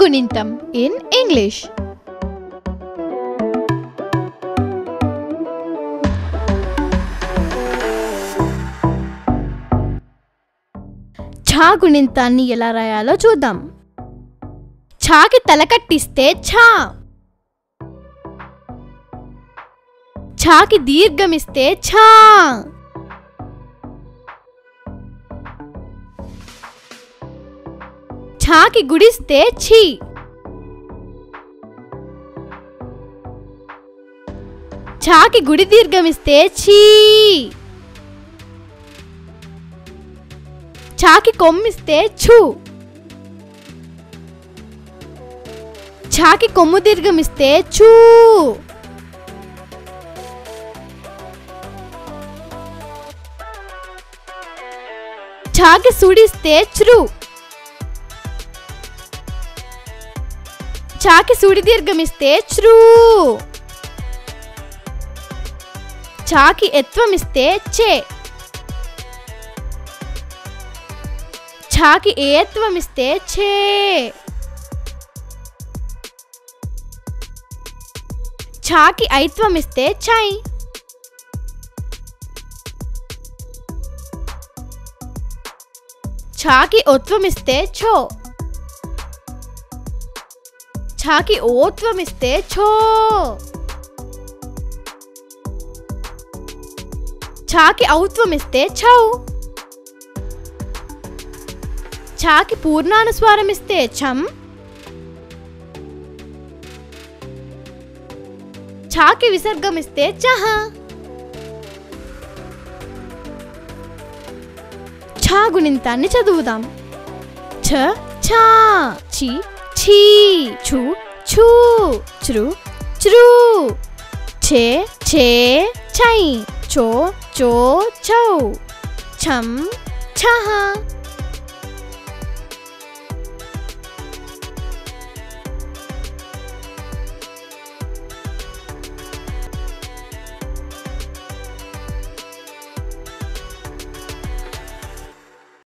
గుణింతం in English ఛా గుణింతాన్ని ఎలా రాయాలో చూద్దాం ఛాకి తల కట్టిస్తే ఛా ఛాకి దీర్ఘమిస్తే ఛా ఛాకి గుడిస్తే ఛీ ఛాకి గుడి దీర్ఘమిస్తే ఛీ ఛాకి కొమ్మిస్తే ఛూ ఛాకి కొమ్ము దీర్ఘమిస్తే చూ ఛాకి సుడిస్తే చ్రు ఛాకి సుడి దీర్ఘమిస్తే చ్రూ ఛాకి ఎత్వమిస్తే చే ఛాకి ఏత్వమిస్తే ఛే ఛాకి ఐత్వమిస్తే చై ఛాకి ఒత్వమిస్తే ఛో ఛాకి ఓత్వమిస్తే ఛో ఛాకి ఔత్వమిస్తే ఛౌ ఛాకి పూర్ణానుస్వారమిస్తే ఛం ఛాకి విసర్గమిస్తే చహ ఛా గుణింతాన్ని చదువుదాం ఛ ఛా చి ఛీ ఛు ఛూ చ్రు చ్రూ ఛే ఛే ఛై చో చో చౌ ఛం ఛహ